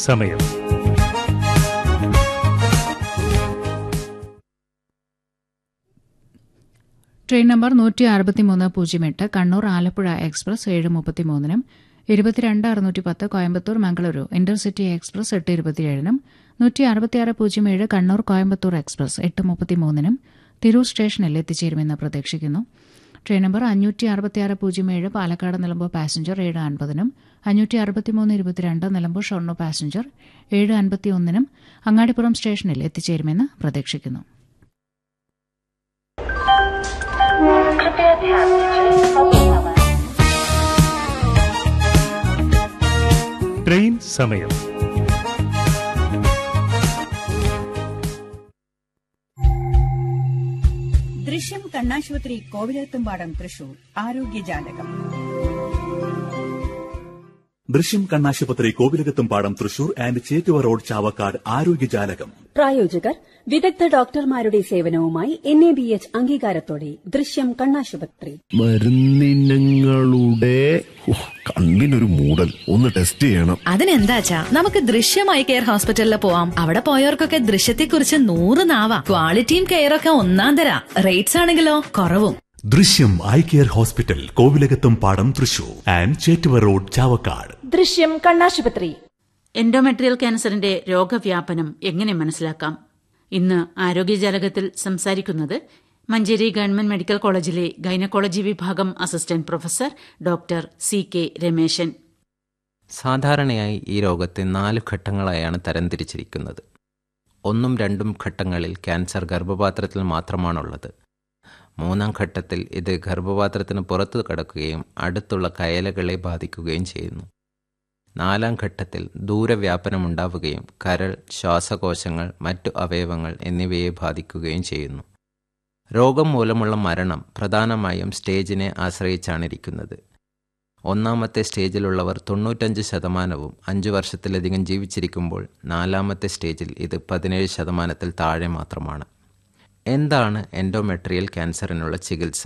സമയം train number നൂറ്റി അറുപത്തിമൂന്ന് പൂജ്യം എട്ട് കണ്ണൂർ ആലപ്പുഴ എക്സ്പ്രസ് ഏഴ് മുപ്പത്തിമൂന്നിനും ഇരുപത്തിരണ്ട് അറുന്നൂറ്റി പത്ത് കോയമ്പത്തൂർ മംഗളൂരു ഇന്റർസിറ്റി എക്സ്പ്രസ് എട്ട് ഇരുപത്തിയേഴിനും നൂറ്റി അറുപത്തിയാറ് പൂജ്യം ഏഴ് കണ്ണൂർ കോയമ്പത്തൂർ എക്സ്പ്രസ് എട്ട് മുപ്പത്തിമൂന്നിനും തിരൂർ സ്റ്റേഷനിൽ എത്തിച്ചേരുമെന്ന് പ്രതീക്ഷിക്കുന്നു ട്രെയിൻ നമ്പർ അഞ്ഞൂറ്റി അറുപത്തിയാറ് പൂജ്യം ഏഴ് പാലക്കാട് നിലമ്പൂർ പാസഞ്ചർ ഏഴ് അൻപതിനും അഞ്ഞൂറ്റി അറുപത്തിമൂന്ന് ഇരുപത്തിരണ്ട് നിലമ്പൂർ ഷൊർണൂർ പാസഞ്ചർ ഏഴ് അൻപത്തിയൊന്നിനും അങ്ങാടിപ്പുറം സ്റ്റേഷനിൽ എത്തിച്ചേരുമെന്ന് പ്രതീക്ഷിക്കുന്നു कृपया ध्यान दीजिए अब समय ട്രെയിൻ സമയം ദൃശ്യം കണ്ണാശുപത്രി കോവിലത്തുംപാടം തൃശൂർ ആരോഗ്യജാലകം ദൃശ്യം കണ്ണാശുപത്രി Kovilakathumpadam Thrissur and Chettuva road Chavakkad Arogyajalakam പ്രായോജകർ വിദഗ്ധ ഡോക്ടർമാരുടെ സേവനവുമായി എൻ എ ബി എച്ച് അംഗീകാരത്തോടെ ദൃശ്യം കണ്ണാശുപത്രി മരുന്നിനങ്ങളുടെ ഉഹ്, കണ്ണിനൊരു മൂടൽ ഒന്ന് ടെസ്റ്റ് ചെയ്യണം അതിനെന്താച്ചാ നമുക്ക് ദൃശ്യമായി കെയർ ഹോസ്പിറ്റലിൽ പോവാം അവിടെ പോയവർക്കൊക്കെ ദൃശ്യത്തെക്കുറിച്ച് നൂറ് നാവാ ക്വാളിറ്റിയും കെയറൊക്കെ ഒന്നാം തരാ റേറ്റ്സ് ആണെങ്കിലോ കുറവും ദൃശ്യം eye care hospital Kovilakathumpadam Thrissur and Chettuva road Chavakkad Drishyam കണ്ണാശുപത്രി എൻഡോമെട്രിയൽ ക്യാൻസറിന്റെ രോഗവ്യാപനം എങ്ങനെ മനസ്സിലാക്കാം ഇന്ന് ആരോഗ്യജാലകത്തിൽ സംസാരിക്കുന്നത് മഞ്ചേരി ഗവൺമെന്റ് മെഡിക്കൽ കോളേജിലെ ഗൈനക്കോളജി വിഭാഗം assistant professor doctor C K Rameshan സാധാരണയായി ഈ രോഗത്തെ നാല് ഘട്ടങ്ങളായാണ് തരംതിരിച്ചിരിക്കുന്നത് ഒന്നും രണ്ടും ഘട്ടങ്ങളിൽ ക്യാൻസർ ഗർഭപാത്രത്തിൽ മാത്രമാണുള്ളത് മൂന്നാം ഘട്ടത്തിൽ ഇത് ഗർഭപാത്രത്തിന് പുറത്തു കടക്കുകയും അടുത്തുള്ള കയലകളെ ബാധിക്കുകയും ചെയ്യുന്നു നാലാം ഘട്ടത്തിൽ ദൂരവ്യാപനമുണ്ടാവുകയും കരൾ ശ്വാസകോശങ്ങൾ മറ്റു അവയവങ്ങൾ എന്നിവയെ ബാധിക്കുകയും ചെയ്യുന്നു രോഗം മൂലമുള്ള മരണം പ്രധാനമായും സ്റ്റേജിനെ ആശ്രയിച്ചാണിരിക്കുന്നത് ഒന്നാമത്തെ സ്റ്റേജിലുള്ളവർ തൊണ്ണൂറ്റഞ്ച് ശതമാനവും അഞ്ചു വർഷത്തിലധികം ജീവിച്ചിരിക്കുമ്പോൾ നാലാമത്തെ സ്റ്റേജിൽ ഇത് പതിനേഴ് ശതമാനത്തിൽ താഴെ മാത്രമാണ് എന്താണ് എൻഡോമെട്രിയൽ ക്യാൻസറിനുള്ള ചികിത്സ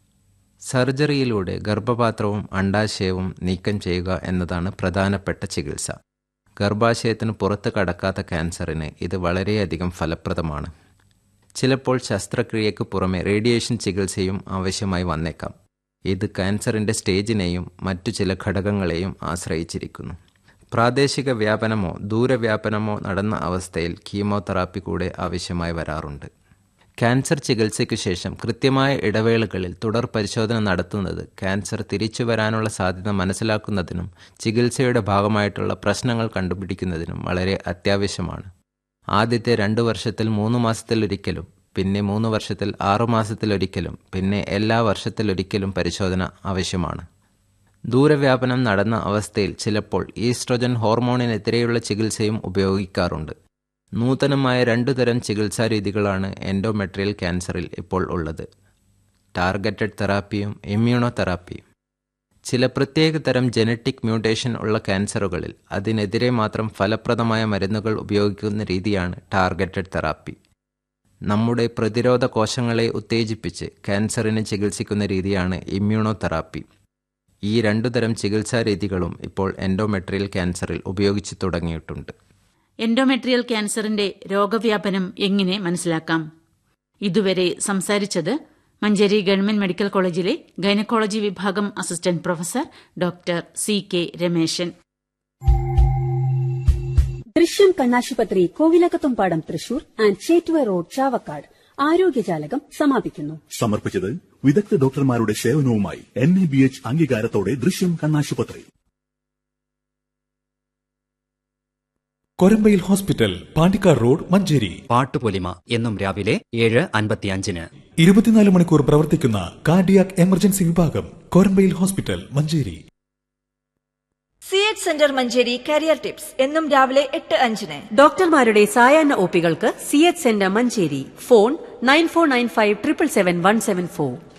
സർജറിയിലൂടെ ഗർഭപാത്രവും അണ്ടാശയവും നീക്കം ചെയ്യുക എന്നതാണ് പ്രധാനപ്പെട്ട ചികിത്സ ഗർഭാശയത്തിന് പുറത്ത് കടക്കാത്ത ക്യാൻസറിന് ഇത് വളരെയധികം ഫലപ്രദമാണ് ചിലപ്പോൾ ശസ്ത്രക്രിയയ്ക്ക് പുറമെ റേഡിയേഷൻ ചികിത്സയും ആവശ്യമായി വന്നേക്കാം ഇത് ക്യാൻസറിൻ്റെ സ്റ്റേജിനെയും മറ്റു ചില ഘടകങ്ങളെയും ആശ്രയിച്ചിരിക്കുന്നു പ്രാദേശിക വ്യാപനമോ ദൂരവ്യാപനമോ നടന്ന അവസ്ഥയിൽ കീമോതെറാപ്പി കൂടെ ആവശ്യമായി വരാറുണ്ട് ക്യാൻസർ ചികിത്സയ്ക്കു ശേഷം കൃത്യമായ ഇടവേളകളിൽ തുടർ പരിശോധന നടത്തുന്നത് ക്യാൻസർ തിരിച്ചു വരാനുള്ള സാധ്യത മനസ്സിലാക്കുന്നതിനും ചികിത്സയുടെ ഭാഗമായിട്ടുള്ള പ്രശ്നങ്ങൾ കണ്ടുപിടിക്കുന്നതിനും വളരെ അത്യാവശ്യമാണ് ആദ്യത്തെ രണ്ടു വർഷത്തിൽ മൂന്ന് മാസത്തിലൊരിക്കലും പിന്നെ മൂന്ന് വർഷത്തിൽ ആറു മാസത്തിലൊരിക്കലും പിന്നെ എല്ലാ വർഷത്തിലൊരിക്കലും പരിശോധന ആവശ്യമാണ് ദൂരവ്യാപനം നടന്ന അവസ്ഥയിൽ ചിലപ്പോൾ ഈസ്ട്രോജൻ ഹോർമോണിനെതിരെയുള്ള ചികിത്സയും ഉപയോഗിക്കാറുണ്ട് നൂതനമായ രണ്ടു തരം ചികിത്സാ രീതികളാണ് എൻഡോമെട്രിയൽ ക്യാൻസറിൽ ഇപ്പോൾ ഉള്ളത് ടാർഗറ്റഡ് തെറാപ്പിയും ഇമ്മ്യൂണോ തെറാപ്പിയും ചില പ്രത്യേക തരം ജനറ്റിക് മ്യൂട്ടേഷൻ ഉള്ള ക്യാൻസറുകളിൽ അതിനെതിരെ മാത്രം ഫലപ്രദമായ മരുന്നുകൾ ഉപയോഗിക്കുന്ന രീതിയാണ് ടാർഗറ്റഡ് തെറാപ്പി നമ്മുടെ പ്രതിരോധ കോശങ്ങളെ ഉത്തേജിപ്പിച്ച് ക്യാൻസറിനെ ചികിത്സിക്കുന്ന രീതിയാണ് ഇമ്മ്യൂണോ തെറാപ്പി ഈ രണ്ടു തരം ചികിത്സാ രീതികളും ഇപ്പോൾ എൻഡോമെട്രിയൽ ക്യാൻസറിൽ ഉപയോഗിച്ചു തുടങ്ങിയിട്ടുണ്ട് എൻഡോമെട്രിയൽ ക്യാൻസറിന്റെ രോഗവ്യാപനം എങ്ങനെ മനസ്സിലാക്കാം ഇതുവരെ സംസാരിച്ചത് മഞ്ചേരി ഗവൺമെന്റ് മെഡിക്കൽ കോളേജിലെ ഗൈനക്കോളജി വിഭാഗം assistant professor doctor C K Rameshan Drishyam കണ്ണാശുപത്രി കോവിലകത്തുംപാടം തൃശൂർ ആൻഡ് ചേറ്റുവ റോഡ് ചാവക്കാട് ആരോഗ്യജാലകം സമാപിക്കുന്നു സമർപ്പിച്ചത് വിദഗ്ധ ഡോക്ടർമാരുടെ സേവനവുമായി എൻ എ ബി എച്ച് അംഗീകാരത്തോടെ ദൃശ്യം കണ്ണാശുപത്രി കൊരമ്പയിൽ ഹോസ്പിറ്റൽ പാണ്ടിക്കാട് റോഡ് മഞ്ചേരി പാട്ടുപൊലിമ എന്നും രാവിലെ ഏഴ് അൻപത്തിയഞ്ചിന് ഇരുപത്തിനാല് മണിക്കൂർ പ്രവർത്തിക്കുന്ന കാർഡിയാക് എമർജൻസി വിഭാഗം Korambayil hospital Manjeri C H centre Manjeri career tips എന്നും രാവിലെ എട്ട് അഞ്ചിന് ഡോക്ടർമാരുടെ സായാഹ്ന ഒപികൾക്ക് C H centre Manjeri phone nine four nine five triple seven one seven four